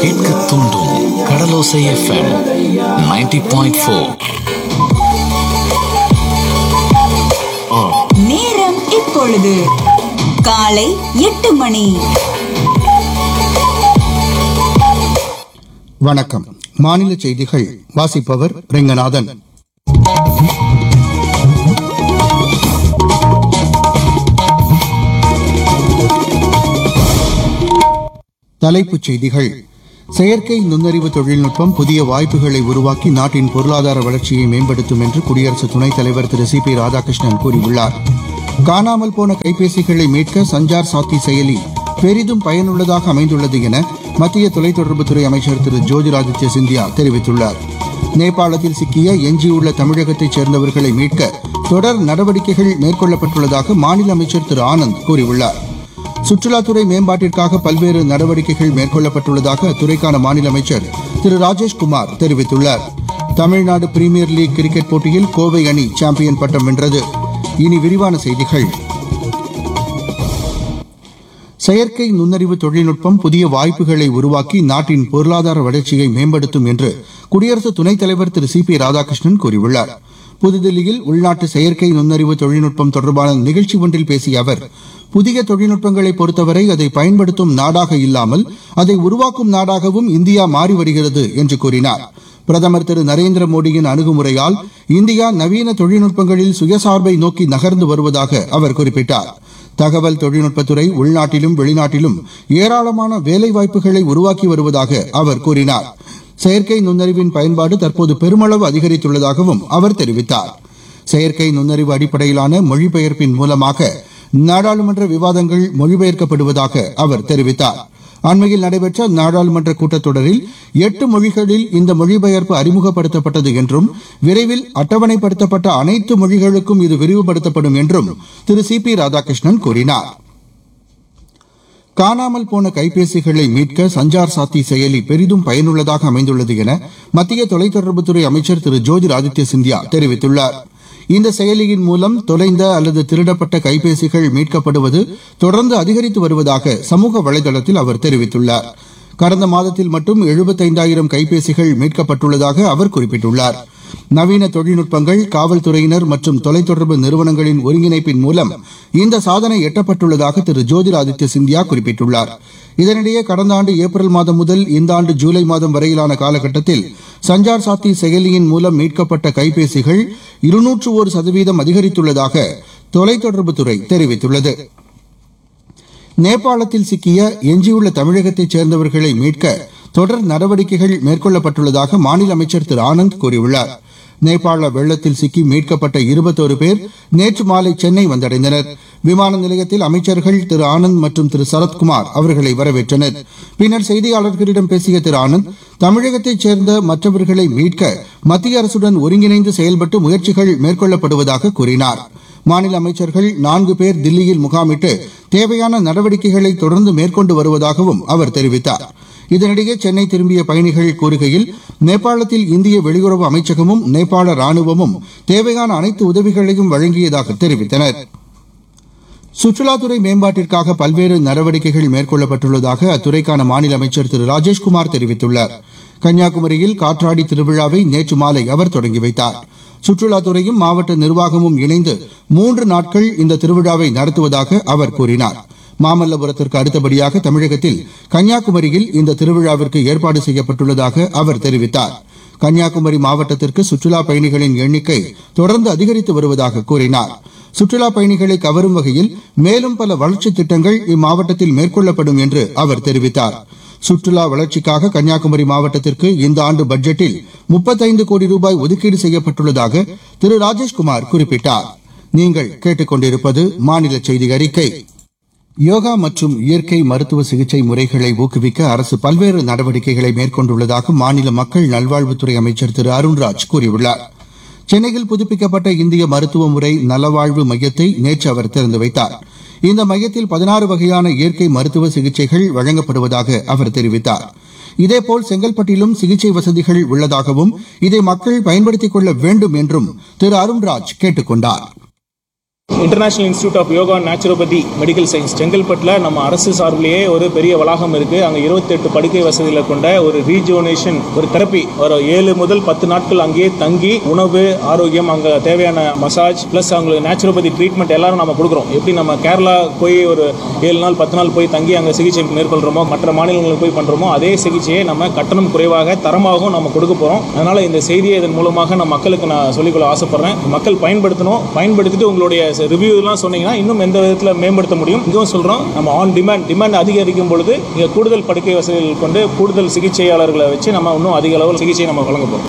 கேட்க தூண்டும் கடலோசை FM 90.4 point four நேரம் இப்பொழுது காலை எட்டு மணி வணக்கம் மாநில செய்திகள் வாசிப்பவர் ரெங்கநாதன் தலைப்புச் செய்திகள் செயற்கை நுண்ணறிவு தொழில்நுட்பம் புதிய வாய்ப்புகளை உருவாக்கி நாட்டின் பொருளாதார வளர்ச்சியை மேம்படுத்தும் என்று குடியரசு துணைத் தலைவர் திரு சி பி ராதாகிருஷ்ணன் கூறியுள்ளார் காணாமல் போன கைபேசிகளை மீட்க சஞ்சார் சாத்தி செயலி பெரிதும் பயனுள்ளதாக அமைந்துள்ளது என மத்திய தொலைத்தொடர்புத்துறை அமைச்சர் திரு ஜோதிராதித்ய சிந்தியா தெரிவித்துள்ளார் நேபாளத்தில் சிக்கிய எஞ்சியுள்ள தமிழகத்தைச் சேர்ந்தவர்களை மீட்க தொடர் நடவடிக்கைகள் மேற்கொள்ளப்பட்டுள்ளதாக மாநில அமைச்சர் திரு ஆனந்த் கூறியுள்ளார் சுற்றுலாத்துறை மேம்பாட்டிற்காக பல்வேறு நடவடிக்கைகள் மேற்கொள்ளப்பட்டுள்ளதாக அத்துறைக்கான மாநில அமைச்சர் திரு ராஜேஷ்குமார் தெரிவித்துள்ளார் தமிழ்நாடு பிரீமியர் லீக் கிரிக்கெட் போட்டியில் கோவை அணி சாம்பியன் பட்டம் வென்றது இனி விரிவான செய்திகள் செயற்கை நுண்ணறிவு தொழில்நுட்பம் புதிய வாய்ப்புகளை உருவாக்கி நாட்டின் பொருளாதார வளர்ச்சியை மேம்படுத்தும் என்று குடியரசு துணைத் தலைவர் திரு சி பி ராதாகிருஷ்ணன் கூறியுள்ளார் புதுதில்லியில் உள்நாட்டு செயற்கை நுண்ணறிவு தொழில்நுட்பம் தொடர்பான நிகழ்ச்சி ஒன்றில் பேசிய அவர் புதிய தொழில்நுட்பங்களை பொறுத்தவரை அதை பயன்படுத்தும் நாடாக இல்லாமல் அதை உருவாக்கும் நாடாகவும் இந்தியா மாறி வருகிறது என்று கூறினார் பிரதமர் திரு நரேந்திர மோடியின் அணுகுமுறையால் இந்தியா நவீன தொழில்நுட்பங்களில் சுயசார்பை நோக்கி நகர்ந்து வருவதாக அவர் குறிப்பிட்டார் தகவல் தொழில்நுட்பத்துறை உள்நாட்டிலும் வெளிநாட்டிலும் ஏராளமான வேலைவாய்ப்புகளை உருவாக்கி வருவதாக அவர் கூறினார் செயற்கை நுண்ணறிவின் பயன்பாடு தற்போது பெருமளவு அதிகரித்துள்ளதாகவும் அவர் தெரிவித்தார் செயற்கை நுண்ணறிவு அடிப்படையிலான மொழிபெயர்ப்பின் மூலமாக நாடாளுமன்ற விவாதங்கள் மொழிபெயர்க்கப்படுவதாக அவர் தெரிவித்தார் அண்மையில் நடைபெற்ற நாடாளுமன்ற கூட்டத்தொடரில் எட்டு மொழிகளில் இந்த மொழிபெயர்ப்பு அறிமுகப்படுத்தப்பட்டது என்றும் விரைவில் அட்டவணைப்படுத்தப்பட்ட அனைத்து மொழிகளுக்கும் இது விரிவுபடுத்தப்படும் என்றும் திரு சி பி ராதாகிருஷ்ணன் கூறினார் காணாமல் போன கைபேசிகளை மீட்க சஞ்சார் சாத்தி செயலி பெரிதும் பயனுள்ளதாக அமைந்துள்ளது என மத்திய தொலைத்தொடர்புத்துறை அமைச்சர் திரு ஜோதிராதித்ய சிந்தியா தெரிவித்துள்ளார் இந்த செயலியின் மூலம் தொலைந்த அல்லது திருடப்பட்ட கைபேசிகள் மீட்கப்படுவது தொடர்ந்து அதிகரித்து வருவதாக சமூக வலைதளத்தில் அவர் தெரிவித்துள்ளார் கடந்த மாதத்தில் மட்டும் எழுபத்தைந்தாயிரம் கைபேசிகள் மீட்கப்பட்டுள்ளதாக அவர் குறிப்பிட்டுள்ளார் நவீன தொழில்நுட்பங்கள் காவல்துறையினர் மற்றும் தொலைத்தொடர்பு நிறுவனங்களின் ஒருங்கிணைப்பின் மூலம் இந்த சாதனை எட்டப்பட்டுள்ளதாக திரு ஜோதிராதித்ய சிந்தியா குறிப்பிட்டுள்ளார் இதனிடையே கடந்த ஆண்டு ஏப்ரல் மாதம் முதல் இந்த ஆண்டு ஜூலை மாதம் வரையிலான காலகட்டத்தில் சஞ்சார் சாத்தி செயலியின் மூலம் மீட்கப்பட்ட கைபேசிகள் இருநூற்று ஒரு சதவீதம் அதிகரித்துள்ளதாக தொலைத்தொடர்புத்துறை தெரிவித்துள்ளது நேபாளத்தில் சிக்கிய எஞ்சியுள்ள தமிழகத்தைச் சேர்ந்தவர்களை மீட்க தொடர் நடவடிக்கைகள் மேற்கொள்ளப்பட்டுள்ளதாக மாநில அமைச்சர் திரு ஆனந்த் கூறியுள்ளார் நேபாள வெள்ளத்தில் சிக்கி மீட்கப்பட்ட இருபத்தோரு பேர் நேற்று மாலை சென்னை வந்தடைந்தனர் விமான நிலையத்தில் அமைச்சர்கள் திரு ஆனந்த் மற்றும் திரு சரத்குமார் அவர்களை வரவேற்றனர் பின்னர் செய்தியாளர்களிடம் பேசிய திரு ஆனந்த் தமிழகத்தைச் சேர்ந்த மற்றவர்களை மீட்க மத்திய அரசுடன் ஒருங்கிணைந்து செயல்பட்டு முயற்சிகள் மேற்கொள்ளப்படுவதாக கூறினார் மாநில அமைச்சர்கள் நான்கு பேர் தில்லியில் முகாமிட்டு தேவையான நடவடிக்கைகளை தொடர்ந்து மேற்கொண்டு வருவதாகவும் அவர் தெரிவித்தார் இதனிடையே சென்னை திரும்பிய பயணிகள் கூறுகையில் நேபாளத்தில் இந்திய வெளியுறவு அமைச்சகமும் நேபாள ராணுவமும் தேவையான அனைத்து உதவிகளையும் வழங்கியதாக தெரிவித்தனர் சுற்றுலாத்துறை மேம்பாட்டிற்காக பல்வேறு நடவடிக்கைகள் மேற்கொள்ளப்பட்டுள்ளதாக அத்துறைக்கான மாநில அமைச்சர் திரு ராஜேஷ்குமார் தெரிவித்துள்ளார் கன்னியாகுமரியில் காற்றாடி திருவிழாவை நேற்று மாலை அவர் தொடங்கி வைத்தார் சுற்றுலாத்துறையும் மாவட்ட நிர்வாகமும் இணைந்து மூன்று நாட்கள் இந்த திருவிழாவை நடத்துவதாக அவர் கூறினார் மாமல்லபுரத்திற்கு அடுத்தபடியாக தமிழகத்தில் கன்னியாகுமரியில் இந்த திருவிழாவிற்கு ஏற்பாடு செய்யப்பட்டுள்ளதாக அவர் தெரிவித்தார் கன்னியாகுமரி மாவட்டத்திற்கு சுற்றுலா பயணிகளின் எண்ணிக்கை தொடர்ந்து அதிகரித்து வருவதாக கூறினார் சுற்றுலா பயணிகளை கவரும் வகையில் மேலும் பல வளர்ச்சித் திட்டங்கள் இம்மாவட்டத்தில் மேற்கொள்ளப்படும் என்று அவர் தெரிவித்தார் சுற்றுலா வளர்ச்சிக்காக கன்னியாகுமரி மாவட்டத்திற்கு இந்த ஆண்டு பட்ஜெட்டில் முப்பத்தைந்து கோடி ரூபாய் ஒதுக்கீடு செய்யப்பட்டுள்ளதாக திரு ராஜேஷ்குமார் குறிப்பிட்டார் நீங்கள் கேட்டுக்கொண்டிருப்பது மாநில செய்தி அறிக்கை யோகா மற்றும் இயற்கை மருத்துவ சிகிச்சை முறைகளை ஊக்குவிக்க அரசு பல்வேறு நடவடிக்கைகளை மேற்கொண்டுள்ளதாக மாநில மக்கள் நல்வாழ்வுத்துறை அமைச்சர் திரு அருண்ராஜ் கூறியுள்ளார் சென்னையில் புதுப்பிக்கப்பட்ட இந்திய மருத்துவ முறை நலவாழ்வு மையத்தை நேற்று அவர் திறந்து வைத்தார் இந்த மையத்தில் பதினாறு வகையான இயற்கை மருத்துவ சிகிச்சைகள் வழங்கப்படுவதாக அவர் தெரிவித்தார் இதேபோல் செங்கல்பட்டிலும் சிகிச்சை வசதிகள் உள்ளதாகவும் இதை மக்கள் பயன்படுத்திக் கொள்ள வேண்டும் என்றும் திரு அருண்ராஜ் கேட்டுக் கொண்டார் international institute of yoga naturopathy medical science செங்கல்பட்டில் நம்ம அரசு சார்பிலேயே ஒரு பெரிய வளாகம் இருக்கு அங்கே இருபத்தெட்டு படுக்கை வசதிகளை கொண்ட ஒரு ரீஜுவனேஷன் ஒரு தெரப்பி ஒரு ஏழு முதல் பத்து நாட்கள் அங்கேயே தங்கி உணவு ஆரோக்கியம் அங்கே தேவையான மசாஜ் ப்ளஸ் அவங்களுக்கு நேச்சுரோபதி ட்ரீட்மெண்ட் எல்லாரும் நம்ம கொடுக்குறோம் எப்படி நம்ம கேரளா போய் ஒரு ஏழு நாள் பத்து நாள் போய் தங்கி அங்கே சிகிச்சை மேற்கொள்கிறோமோ மற்ற மாநிலங்களுக்கு போய் பண்ணுறோமோ அதே சிகிச்சையை நம்ம கட்டணம் குறைவாக தரமாகவும் நம்ம கொடுக்க போகிறோம் அதனால் இந்த செய்தியை இதன் மூலமாக நான் மக்களுக்கு நான் சொல்லிக்கொள்ள ஆசைப்படுறேன் மக்கள் பயன்படுத்தணும் பயன்படுத்திட்டு உங்களுடைய ரிவ்யூலாம் சொன்னீங்கன்னா இன்னும் எந்த விதத்தில் மேம்படுத்த முடியும் இதுவும் சொல்கிறோம் நம்ம ஆன் டிமாண்ட் டிமாண்ட் அதிகரிக்கும் பொழுது இங்கே கூடுதல் படுக்கை வசதிகள் கொண்டு கூடுதல் சிகிச்சையாளர்களை வச்சு நம்ம இன்னும் அதிக அளவில் சிகிச்சை நம்ம வழங்க போகிறோம்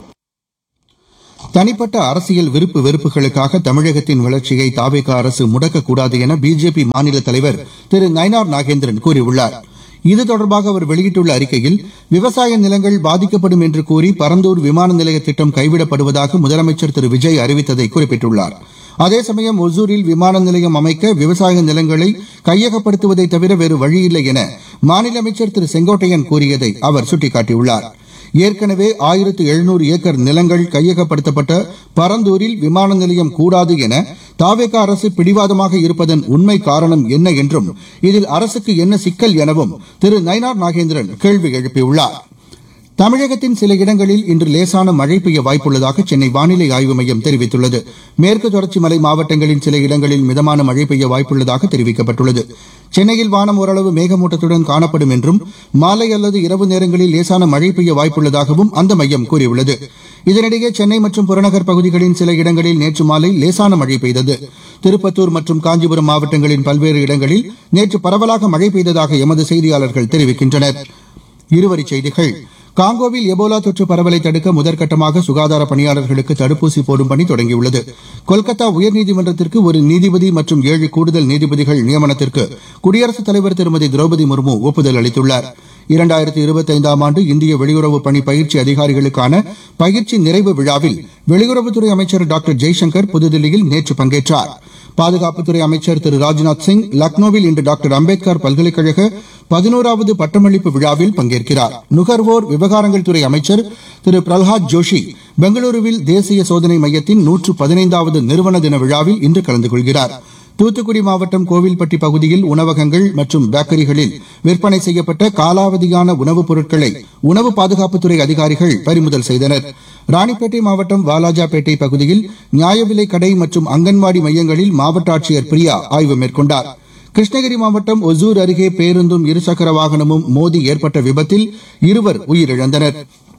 தனிப்பட்ட அரசியல் விருப்பு வெறுப்புகளுக்காக தமிழகத்தின் வளர்ச்சியை தாவேக அரசு முடக்கக்கூடாது என பிஜேபி மாநில தலைவர் திரு நயனார் நாகேந்திரன் கூறியுள்ளார் இது தொடர்பாக அவர் வெளியிட்டுள்ள அறிக்கையில் விவசாய நிலங்கள் பாதிக்கப்படும் என்று கூறி பரந்தூர் விமான நிலைய திட்டம் கைவிடப்படுவதாக முதலமைச்சர் திரு விஜய் அறிவித்ததை குறிப்பிட்டுள்ளார் அதே சமயம் ஒசூரில் விமான நிலையம் அமைக்க விவசாய நிலங்களை கையகப்படுத்துவதை தவிர வேறு வழியில்லை என மாநில அமைச்சர் திரு செங்கோட்டையன் கூறியதை அவர் சுட்டிக்காட்டியுள்ளார் ஏற்கனவே ஆயிரத்து எழுநூறு ஏக்கர் நிலங்கள் கையகப்படுத்தப்பட்ட பரந்தூரில் விமான நிலையம் கூடாது என தாவேக அரசு பிடிவாதமாக இருப்பதன் உண்மை காரணம் என்ன என்றும் இதில் அரசுக்கு என்ன சிக்கல் எனவும் திரு நயனார் நாகேந்திரன் கேள்வி எழுப்பியுள்ளார் தமிழகத்தின் சில இடங்களில் இன்று லேசான மழை பெய்ய வாய்ப்புள்ளதாக சென்னை வானிலை ஆய்வு மையம் தெரிவித்துள்ளது மேற்கு தொடர்ச்சி மலை மாவட்டங்களின் சில இடங்களில் மிதமான மழை பெய்ய வாய்ப்புள்ளதாக தெரிவிக்கப்பட்டுள்ளது சென்னையில் வானம் ஓரளவு மேகமூட்டத்துடன் காணப்படும் என்றும் மாலை அல்லது இரவு நேரங்களில் லேசான மழை பெய்ய வாய்ப்புள்ளதாகவும் அந்த மையம் கூறியுள்ளது இதனிடையே சென்னை மற்றும் புறநகர் பகுதிகளின் சில இடங்களில் நேற்று மாலை லேசான மழை பெய்தது திருப்பத்தூர் மற்றும் காஞ்சிபுரம் மாவட்டங்களின் பல்வேறு இடங்களில் நேற்று பரவலாக மழை பெய்ததாக எமது செய்தியாளர்கள் தெரிவிக்கின்றனர் இருவரிச் செய்திகள் காங்கோவில் எபோலா தொற்று பரவலை தடுக்க முதற்கட்டமாக சுகாதார பணியாளர்களுக்கு தடுப்பூசி போடும் பணி தொடங்கியுள்ளது கொல்கத்தா உயர்நீதிமன்றத்திற்கு ஒரு நீதிபதி மற்றும் ஏழு கூடுதல் நீதிபதிகள் நியமனத்திற்கு குடியரசுத் தலைவர் திருமதி திரௌபதி முர்மு ஒப்புதல் அளித்துள்ளார் இரண்டாயிரத்தி இருபத்தைந்தாம் ஆண்டு இந்திய வெளியுறவு பணி பயிற்சி அதிகாரிகளுக்கான பயிற்சி நிறைவு விழாவில் வெளியுறவுத்துறை அமைச்சர் டாக்டர் ஜெய்சங்கர் புதுதில்லியில் நேற்று பங்கேற்றார் பாதுகாப்புத்துறை அமைச்சர் திரு ராஜ்நாத் சிங் லக்னோவில் இன்று டாக்டர் அம்பேத்கர் பல்கலைக்கழக பதினோராவது பட்டமளிப்பு விழாவில் பங்கேற்கிறார் நுகர்வோர் விவகாரங்கள் துறை அமைச்சர் திரு பிரல்ஹாத் ஜோஷி பெங்களூருவில் தேசிய சோதனை மையத்தின் நூற்று பதினைந்தாவது நிறுவன தின விழாவில் இன்று கலந்து கொள்கிறார் தூத்துக்குடி மாவட்டம் கோவில்பட்டி பகுதியில் உணவகங்கள் மற்றும் பேக்கரிகளில் விற்பனை செய்யப்பட்ட காலாவதியான உணவுப் பொருட்களை உணவு பாதுகாப்புத்துறை அதிகாரிகள் பறிமுதல் செய்தனர் ராணிப்பேட்டை மாவட்டம் வாலாஜாபேட்டை பகுதியில் நியாய விலைக் கடை மற்றும் அங்கன்வாடி மையங்களில் மாவட்ட ஆட்சியர் பிரியா ஆய்வு மேற்கொண்டார் கிருஷ்ணகிரி மாவட்டம் ஒசூர் அருகே பேருந்தும் இருசக்கர வாகனமும் மோதி ஏற்பட்ட விபத்தில் இருவர் உயிரிழந்தனர்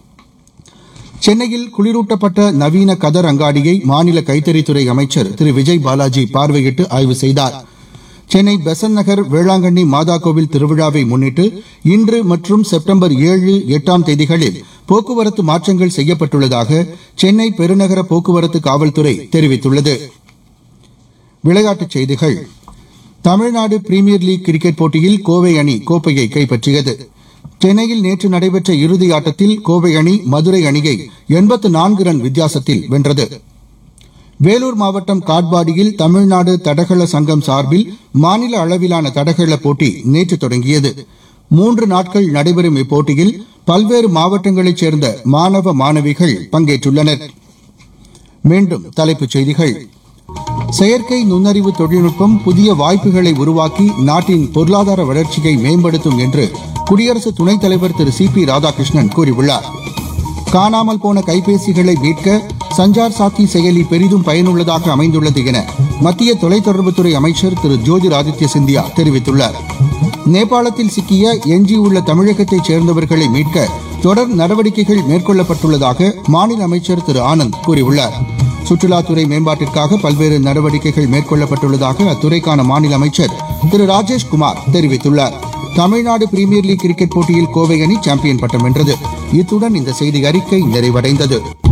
சென்னையில் குளிரூட்டப்பட்ட நவீன கதர் அங்காடியை மாநில கைத்தறித்துறை அமைச்சர் திரு விஜய் பாலாஜி பார்வையிட்டு ஆய்வு செய்தார் சென்னை பெசன் நகர் வேளாங்கண்ணி மாதா கோவில் திருவிழாவை முன்னிட்டு இன்று மற்றும் செப்டம்பர் ஏழு எட்டாம் தேதிகளில் போக்குவரத்து மாற்றங்கள் செய்யப்பட்டுள்ளதாக சென்னை பெருநகர போக்குவரத்து காவல்துறை தெரிவித்துள்ளது விளையாட்டுச் செய்திகள் தமிழ்நாடு பிரீமியர் லீக் கிரிக்கெட் போட்டியில் கோவை அணி கோப்பையை கைப்பற்றியது சென்னையில் நேற்று நடைபெற்ற இறுதி ஆட்டத்தில் கோவை அணி மதுரை அணியை எண்பத்து நான்கு ரன் வித்தியாசத்தில் வென்றது வேலூர் மாவட்டம் காட்பாடியில் தமிழ்நாடு தடகள சங்கம் சார்பில் மாநில அளவிலான தடகள போட்டி நேற்று தொடங்கியது மூன்று நாட்கள் நடைபெறும் இப்போட்டியில் பல்வேறு மாவட்டங்களைச் சேர்ந்த மாணவ மாணவிகள் பங்கேற்றுள்ளனர் மீண்டும் தலைப்புச் செய்திகள் செயற்கை நுண்ணறிவு தொழில்நுட்பம் புதிய வாய்ப்புகளை உருவாக்கி நாட்டின் பொருளாதார வளர்ச்சியை மேம்படுத்தும் என்று குடியரசு துணைத் தலைவர் திரு சி பி ராதாகிருஷ்ணன் கூறியுள்ளார் காணாமல் போன கைபேசிகளை மீட்க சஞ்சார் சாத்தி செயலி பெரிதும் பயனுள்ளதாக அமைந்துள்ளது என மத்திய தொலைத்தொடர்புத்துறை அமைச்சர் திரு ஜோதிர் ஆதித்ய சிந்தியா தெரிவித்துள்ளார் நேபாளத்தில் சிக்கிய எஞ்சியுள்ள தமிழகத்தைச் சேர்ந்தவர்களை மீட்க தொடர் நடவடிக்கைகள் மேற்கொள்ளப்பட்டுள்ளதாக மாநில அமைச்சர் திரு ஆனந்த் கூறியுள்ளார் சுற்றுலாத்துறை மேம்பாட்டிற்காக பல்வேறு நடவடிக்கைகள் மேற்கொள்ளப்பட்டுள்ளதாக அத்துறைக்கான மாநில அமைச்சர் திரு ராஜேஷ் குமார் தெரிவித்துள்ளார் தமிழ்நாடு பிரீமியர் லீக் கிரிக்கெட் போட்டியில் கோவை அணி சாம்பியன் பட்டம் வென்றது இத்துடன் இந்த செய்தி அறிக்கை நிறைவடைந்தது